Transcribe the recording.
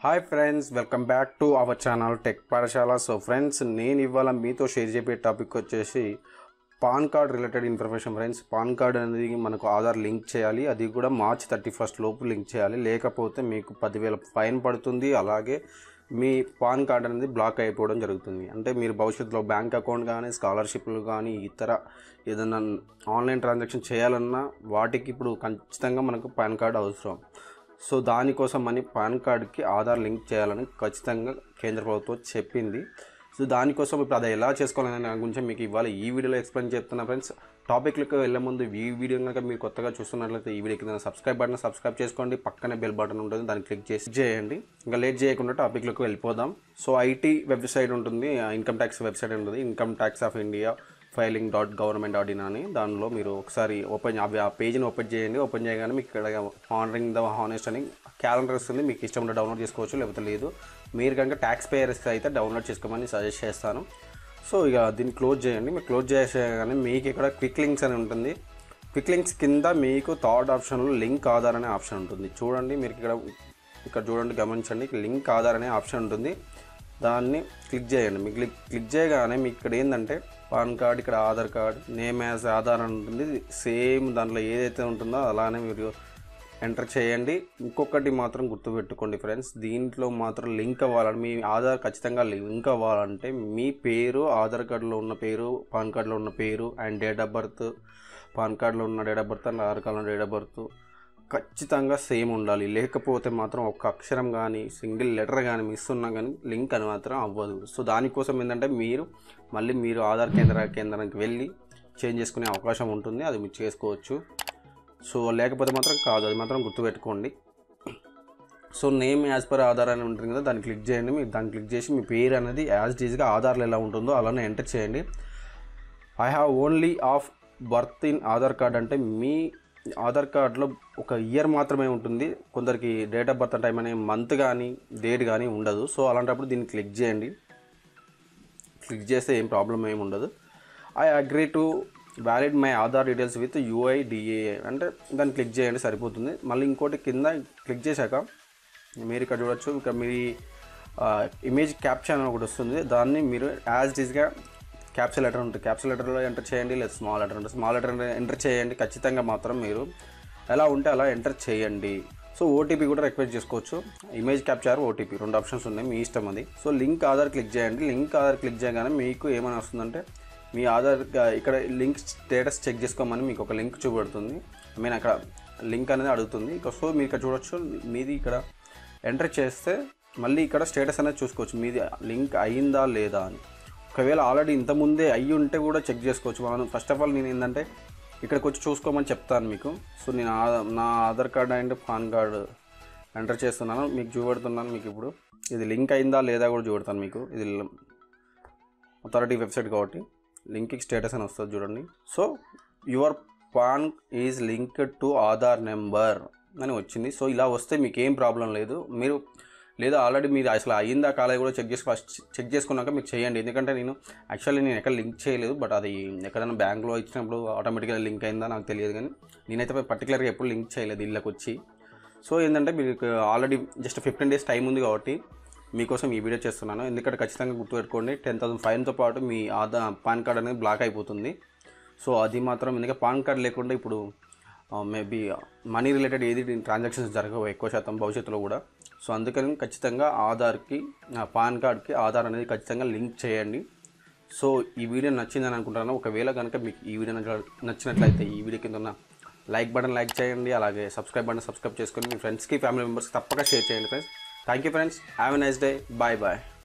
hi friends welcome back to our channel tech Pathashala so friends నేను ఇవాళ మీతో share చేసే టాపిక్ వచ్చేసి PAN card related information friends PAN card అనేది మనకు ఆధార్ లింక్ చేయాలి అది కూడా మార్చ్ థర్టీ ఫస్ట్ లోపు లింక్ చేయాలి లేకపోతే మీకు పదివేల ఫైన్ పడుతుంది అలాగే మీ పాన్ కార్డ్ అనేది బ్లాక్ అయిపోవడం జరుగుతుంది అంటే మీరు భవిష్యత్తులో బ్యాంక్ అకౌంట్ కానీ స్కాలర్షిప్లు కానీ ఇతర ఏదైనా ఆన్లైన్ ట్రాన్సాక్షన్ చేయాలన్నా వాటికి ఇప్పుడు ఖచ్చితంగా మనకు పాన్ కార్డ్ అవసరం సో దానికోసం అని పాన్ కార్డ్కి ఆధార్ లింక్ చేయాలని ఖచ్చితంగా కేంద్ర ప్రభుత్వం చెప్పింది సో దానికోసం ఇప్పుడు అది ఎలా చేసుకోవాలనే దాని గురించి మీకు ఇవాళ ఈ వీడియోలో ఎక్స్ప్లెయిన్ చేస్తున్నా ఫ్రెండ్స్ టాపిక్లకు వెళ్ళే ముందు ఈ వీడియో కనుక మీరు కొత్తగా చూస్తున్నట్లయితే ఈ వీడియో కింద సబ్స్క్రైబ్ బటన్ సబ్స్క్రైబ్ చేసుకోండి పక్కనే బెల్ బటన్ ఉంటుంది దాన్ని క్లిక్ చేసి చేయండి ఇంకా లేట్ చేయకుండా టాపిక్లకు వెళ్ళిపోదాం సో ఐటీ వెబ్సైట్ ఉంటుంది ఇన్కమ్ ట్యాక్స్ వెబ్సైట్ ఉంటుంది income tax of India filing dot government dot in అని దానిలో మీరు ఒకసారి ఓపెన్ అవి ఆ పేజ్ని ఓపెన్ చేయండి ఓపెన్ చేయగానే మీకు ఇక్కడ హానరింగ్ ద హానెస్ట్ అని క్యాలెండర్ వస్తుంది మీకు ఇష్టం ఉంటే డౌన్లోడ్ చేసుకోవచ్చు లేకపోతే లేదు మీరు కనుక ట్యాక్స్ పేయర్స్ అయితే డౌన్లోడ్ చేసుకోమని సజెస్ట్ చేస్తాను సో ఇక దీన్ని క్లోజ్ చేయండి మీరు క్లోజ్ చేసేయగానే మీకు ఇక్కడ క్విక్ లింక్స్ అని ఉంటుంది క్విక్ లింక్స్ కింద మీకు థర్డ్ ఆప్షన్లో లింక్ ఆధార్ అనే ఆప్షన్ ఉంటుంది చూడండి మీరు ఇక్కడ ఇక్కడ చూడండి గమనించండి లింక్ ఆధార్ అనే ఆప్షన్ ఉంటుంది దాన్ని క్లిక్ చేయండి మీకు క్లిక్ క్లిక్ చేయగానే మీకు ఇక్కడ ఏంటంటే పాన్ కార్డ్ ఇక్కడ Aadhaar card name as Aadhaar అని ఉంటుంది సేమ్ దాంట్లో ఏదైతే ఉంటుందో అలానే మీరు ఎంటర్ చేయండి ఇంకొకటి మాత్రం గుర్తుపెట్టుకోండి ఫ్రెండ్స్ దీంట్లో మాత్రం లింక్ అవ్వాలని మీ ఆధార్ ఖచ్చితంగా లింక్ అవ్వాలంటే మీ పేరు ఆధార్ కార్డులో ఉన్న పేరు పాన్ కార్డులో ఉన్న పేరు and date of birth PAN కార్డులో ఉన్న date of birth and Aadhaar కార్డులో డేట్ ఆఫ్ బర్త్ ఖచ్చితంగా సేమ్ ఉండాలి లేకపోతే మాత్రం ఒక్క అక్షరం కానీ సింగిల్ లెటర్ కానీ మిస్ ఉన్నా కానీ లింక్ అని మాత్రం అవ్వదు సో దానికోసం ఏంటంటే మీరు మళ్ళీ మీరు ఆధార్ కేంద్ర కేంద్రానికి వెళ్ళి చేంజ్ చేసుకునే అవకాశం ఉంటుంది అది మీరు చేసుకోవచ్చు సో లేకపోతే మాత్రం కాదు అది మాత్రం గుర్తుపెట్టుకోండి so name as per Aadhaar అని ఉంటుంది కదా దాన్ని క్లిక్ చేయండి మీరు దాన్ని క్లిక్ చేసి మీ పేరు అనేది యాజ్ డీజ్గా ఆధార్లో ఎలా ఉంటుందో అలానే ఎంటర్ చేయండి I have only of birth in Aadhaar card అంటే మీ ఆధార్ కార్డులో ఒక ఇయర్ మాత్రమే ఉంటుంది కొందరికి డేట్ ఆఫ్ బర్త్ టైం అనే మంత్ కానీ డేట్ కానీ ఉండదు సో అలాంటప్పుడు దీన్ని క్లిక్ చేయండి క్లిక్ చేస్తే ఏం ప్రాబ్లం ఏమి ఉండదు I agree to valid my Aadhaar details with UIDAI అంటే దాన్ని క్లిక్ చేయండి సరిపోతుంది మళ్ళీ ఇంకోటి కింద క్లిక్ చేశాక మీరు ఇక్కడ చూడొచ్చు ఇక్కడ మీ ఇమేజ్ క్యాప్షన్ అని ఒకటి వస్తుంది దాన్ని మీరు యాజ్ డీజ్గా క్యాప్చర్ లెటర్ ఉంటుంది క్యాప్చర్ లెటర్లో ఎంటర్ చేయండి లేదా స్మాల్ లెటర్ ఉంటుంది స్మాల్ లెటర్ ఎంటర్ చేయండి ఖచ్చితంగా మాత్రం మీరు ఎలా ఉంటే అలా ఎంటర్ చేయండి సో ఓటీపీ కూడా రిక్వెస్ట్ చేసుకోవచ్చు ఇమేజ్ క్యాప్చర్ ఓటీపీ రెండు ఆప్షన్స్ ఉన్నాయి మీ ఇష్టం అది సో లింక్ ఆధార్ క్లిక్ చేయండి లింక్ ఆధార్ క్లిక్ చేయగానే మీకు ఏమైనా వస్తుందంటే మీ ఆధార్ ఇక్కడ లింక్ స్టేటస్ చెక్ చేసుకోమని మీకు ఒక లింక్ చూపెడుతుంది ఐ మీన్ అక్కడ లింక్ అనేది అడుగుతుంది ఇక సో మీరు ఇక్కడ చూడొచ్చు మీది ఇక్కడ ఎంటర్ చేస్తే మళ్ళీ ఇక్కడ స్టేటస్ అనేది చూసుకోవచ్చు మీది లింక్ అయిందా లేదా అని ఒకవేళ ఆల్రెడీ ఇంతకుముందే అయ్యి ఉంటే కూడా చెక్ చేసుకోవచ్చు మనం ఫస్ట్ ఆఫ్ ఆల్ నేను ఏంటంటే ఇక్కడికి వచ్చి చూసుకోమని చెప్తాను మీకు సో నేను ఆ- నా Aadhaar card and PAN card enter చేస్తున్నాను మీకు చూపెడుతున్నాను మీకు ఇప్పుడు ఇది లింక్ అయిందా లేదా కూడా చూపెడతాను మీకు ఇది అథారిటీ వెబ్సైట్ కాబట్టి లింక్కి స్టేటస్ అని వస్తుంది చూడండి so your PAN is linked to Aadhaar number అని వచ్చింది సో ఇలా వస్తే మీకు ఏం ప్రాబ్లం లేదు మీరు లేదా ఆల్రెడీ మీరు అసలు అయ్యిందా కాలేదు కూడా చెక్ చేసి ఫస్ట్ చెక్ చేసుకున్నాక మీరు చేయండి ఎందుకంటే నేను యాక్చువల్లీ నేను ఎక్కడ లింక్ చేయలేదు బట్ అది ఎక్కడైనా బ్యాంక్లో ఇచ్చినప్పుడు ఆటోమేటిక్గా లింక్ అయిందా నాకు తెలియదు కానీ నేనైతే పర్టికులర్గా ఎప్పుడు లింక్ చేయలేదు ఇళ్ళకి వచ్చి సో ఏంటంటే మీకు already just fifteen days time ఉంది కాబట్టి మీకోసం ఈ వీడియో చేస్తున్నాను ఎందుకంటే ఖచ్చితంగా గుర్తుపెట్టుకోండి టెన్ థౌసండ్ ఫైన్తో పాటు మీ ఆధార్ పాన్ కార్డ్ అనేది బ్లాక్ అయిపోతుంది సో అది మాత్రం ఎందుకంటే పాన్ కార్డ్ లేకుండా ఇప్పుడు మేబీ మనీ రిలేటెడ్ ఏది ట్రాన్సాక్షన్స్ జరగవు ఎక్కువ శాతం భవిష్యత్తులో కూడా సో అందుకని ఖచ్చితంగా ఆధార్కి ఆ, పాన్ కార్డ్కి ఆధార్ అనేది ఖచ్చితంగా లింక్ చేయండి సో ఈ వీడియో నచ్చిందని అనుకుంటున్నాను ఒకవేళ కనుక మీకు ఈ వీడియో నచ్చ- నచ్చినట్లయితే ఈ వీడియో కింద ఉన్న లైక్ బటన్ లైక్ చేయండి అలాగే సబ్స్క్రైబ్ బటన్ సబ్స్క్రైబ్ చేసుకొని మీ ఫ్రెండ్స్కి ఫ్యామిలీ మెంబర్స్కి తప్పక షేర్ చేయండి friends thank you friends have a nice day bye bye